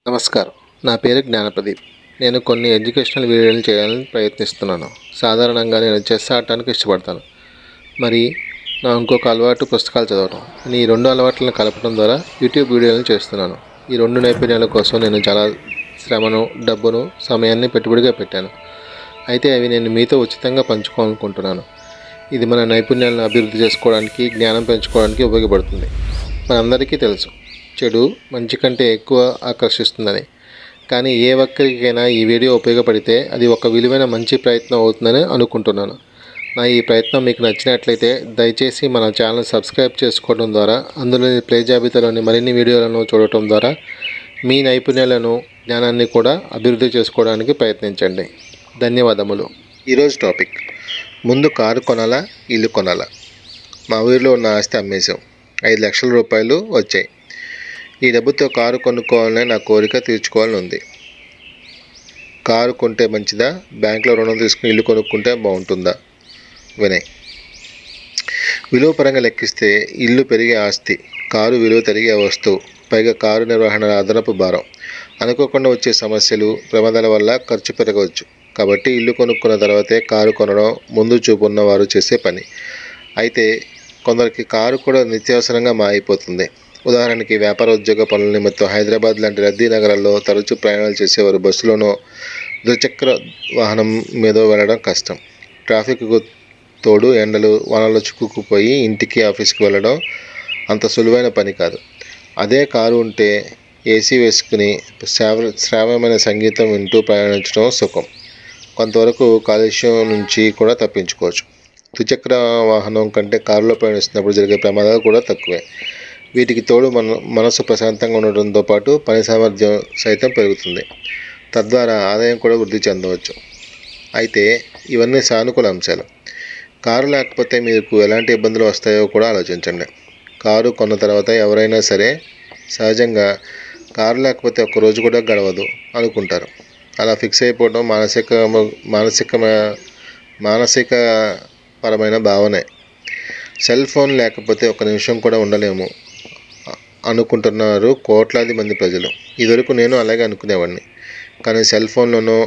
నమస్కారం నా పేరు జ్ఞానప్రదీప్ నేను కొన్ని ఎడ్యుకేషనల్ వీడియోలు చేయాలని ప్రయత్నిస్తున్నాను సాధారణంగా నేను చెస్ ఆడటానికి ఇష్టపడతాను మరి నా ఇంకొక అలవాటు పుస్తకాలు చదవడం నేను ఈ రెండు అలవాట్లను కలపడం ద్వారా యూట్యూబ్ వీడియోలను చేస్తున్నాను ఈ రెండు నైపుణ్యాల కోసం నేను చాలా శ్రమను డబ్బును సమయాన్ని పెట్టుబడిగా పెట్టాను అయితే అవి నేను మీతో ఉచితంగా పంచుకోవాలనుకుంటున్నాను ఇది మన నైపుణ్యాలను అభివృద్ధి చేసుకోవడానికి జ్ఞానం పెంచుకోవడానికి ఉపయోగపడుతుంది మనందరికీ తెలుసు చెడు మంచి కంటే ఎక్కువ ఆకర్షిస్తుందని కానీ ఏ ఒక్కరికైనా ఈ వీడియో ఉపయోగపడితే అది ఒక విలువైన మంచి ప్రయత్నం అవుతుందని అనుకుంటున్నాను నా ఈ ప్రయత్నం మీకు నచ్చినట్లయితే దయచేసి మన ఛానల్ సబ్స్క్రైబ్ చేసుకోవడం ద్వారా అందులోని ప్లే జాబితాలోని మరిన్ని వీడియోలను చూడటం ద్వారా మీ నైపుణ్యాలను జ్ఞానాన్ని కూడా అభివృద్ధి చేసుకోవడానికి ప్రయత్నించండి ధన్యవాదములు ఈరోజు టాపిక్ ముందు కారు కొనాలా ఇల్లు కొనాలా మా ఊరిలో ఉన్న ఆస్తి అమ్మేశాం ఐదు లక్షల రూపాయలు వచ్చాయి ఈ డబ్బుతో కారు కొనుక్కోవాలని నా కోరిక తీర్చుకోవాలని ఉంది కారు కొంటే మంచిదా బ్యాంకులో రుణం తీసుకుని ఇల్లు కొనుక్కుంటే బాగుంటుందా వినయ్ విలువ పరంగా లెక్కిస్తే ఇల్లు పెరిగే ఆస్తి కారు విలువ తరిగే వస్తువు పైగా కారు నిర్వహణ అదనపు భారం అనుకోకుండా వచ్చే సమస్యలు ప్రమాదాల వల్ల ఖర్చు పెరగవచ్చు కాబట్టి ఇల్లు కొనుక్కున్న తర్వాతే కారు కొనడం ముందు చూపు ఉన్న వారు చేసే పని అయితే కొందరికి కారు కూడా నిత్యావసరంగా మారిపోతుంది ఉదాహరణకి వ్యాపార ఉద్యోగ పనుల నిమిత్తం హైదరాబాద్ లాంటి రద్దీ నగరాల్లో తరచూ ప్రయాణాలు చేసేవారు బస్సులోనో ద్విచక్ర వాహనం మీద వెళ్ళడం కష్టం ట్రాఫిక్కు తోడు ఎండలు వానలో చిక్కుకుపోయి ఇంటికి ఆఫీస్కి వెళ్ళడం అంత సులువైన పని కాదు అదే కారు ఉంటే ఏసీ వేసుకుని శ్రావ శ్రావ్యమైన సంగీతం వింటూ ప్రయాణించడం సుఖం కొంతవరకు కాలుష్యం నుంచి కూడా తప్పించుకోవచ్చు ద్విచక్ర వాహనం కంటే కారులో ప్రయాణిస్తున్నప్పుడు జరిగే ప్రమాదాలు కూడా తక్కువే వీటికి తోడు మన మనసు ప్రశాంతంగా ఉండడంతో పాటు పని సామర్థ్యం సైతం పెరుగుతుంది తద్వారా ఆదాయం కూడా వృద్ధి చెందవచ్చు అయితే ఇవన్నీ సానుకూల అంశాలు కారు లేకపోతే మీకు ఎలాంటి ఇబ్బందులు వస్తాయో కూడా ఆలోచించండి కారు కొన్న తర్వాత ఎవరైనా సరే సహజంగా కారు లేకపోతే ఒక్క రోజు కూడా గడవదు అనుకుంటారు అలా ఫిక్స్ అయిపోవడం మానసిక మానసిక మానసిక పరమైన భావనే సెల్ ఫోన్ లేకపోతే ఒక నిమిషం కూడా ఉండలేము అనుకుంటున్నారు కోట్లాది మంది ప్రజలు ఇదివరకు నేను అలాగే అనుకునేవాడిని కానీ సెల్ ఫోన్లోనూ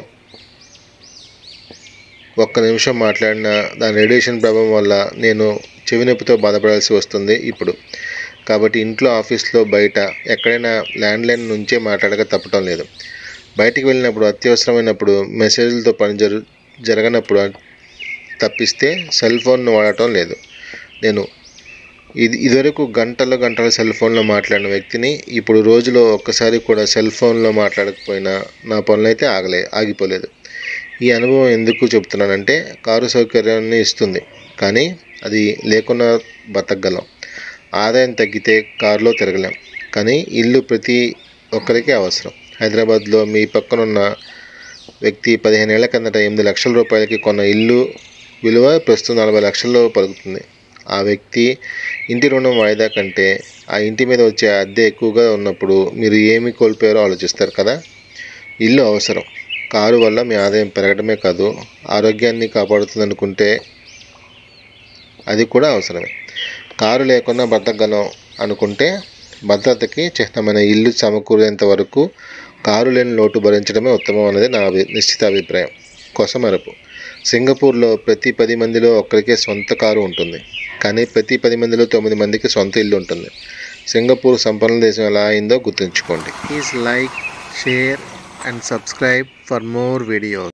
ఒక్క నిమిషం మాట్లాడినా దాని రేడియేషన్ ప్రభావం వల్ల నేను చెవి నొప్పితో బాధపడాల్సి వస్తుంది ఇప్పుడు కాబట్టి ఇంట్లో ఆఫీస్లో బయట ఎక్కడైనా ల్యాండ్లైన్ నుంచే మాట్లాడక తప్పటం లేదు బయటికి వెళ్ళినప్పుడు అత్యవసరమైనప్పుడు మెసేజ్లతో పని జరు జరగనప్పుడు తప్పిస్తే సెల్ ఫోన్ను వాడటం లేదు నేను ఇది ఇదివరకు గంటలు గంటలు సెల్ ఫోన్లో మాట్లాడిన వ్యక్తిని ఇప్పుడు రోజులో ఒక్కసారి కూడా సెల్ ఫోన్లో మాట్లాడకపోయినా నా పనులైతే ఆగలే ఆగిపోలేదు ఈ అనుభవం ఎందుకు చెప్తున్నానంటే కారు సౌకర్యాన్ని ఇస్తుంది కానీ అది లేకుండా బతకగలం ఆదాయం తగ్గితే కారులో తిరగలేం కానీ ఇల్లు ప్రతి ఒక్కరికి అవసరం హైదరాబాద్లో మీ పక్కనున్న వ్యక్తి పదిహేను ఏళ్ల కిందట ఎనిమిది లక్షల రూపాయలకి కొన్న ఇల్లు విలువ ప్రస్తుతం నలభై లక్షల్లో పలుకుతుంది ఆ వ్యక్తి ఇంటి రుణం వాయిదా కంటే ఆ ఇంటి మీద వచ్చే అద్దె ఎక్కువగా ఉన్నప్పుడు మీరు ఏమి కోల్పోయారో ఆలోచిస్తారు కదా ఇల్లు అవసరం కారు వల్ల మీ ఆదాయం పెరగడమే కాదు ఆరోగ్యాన్ని కాపాడుతుంది అనుకుంటే అది కూడా అవసరమే కారు లేకుండా బ్రతకగలం అనుకుంటే భద్రతకి చిహ్నమైన ఇల్లు సమకూరేంత వరకు కారు లేని లోటు భరించడమే ఉత్తమం అనేది నా అభి నిశ్చిత అభిప్రాయం కొసమరపు సింగపూర్లో ప్రతి పది మందిలో ఒక్కరికే సొంత కారు ఉంటుంది కానీ ప్రతి పది మందిలో తొమ్మిది మందికి సొంత ఇల్లు ఉంటుంది సింగపూర్ సంపన్న దేశం ఎలా అయిందో గుర్తుంచుకోండి please like share and subscribe for more videos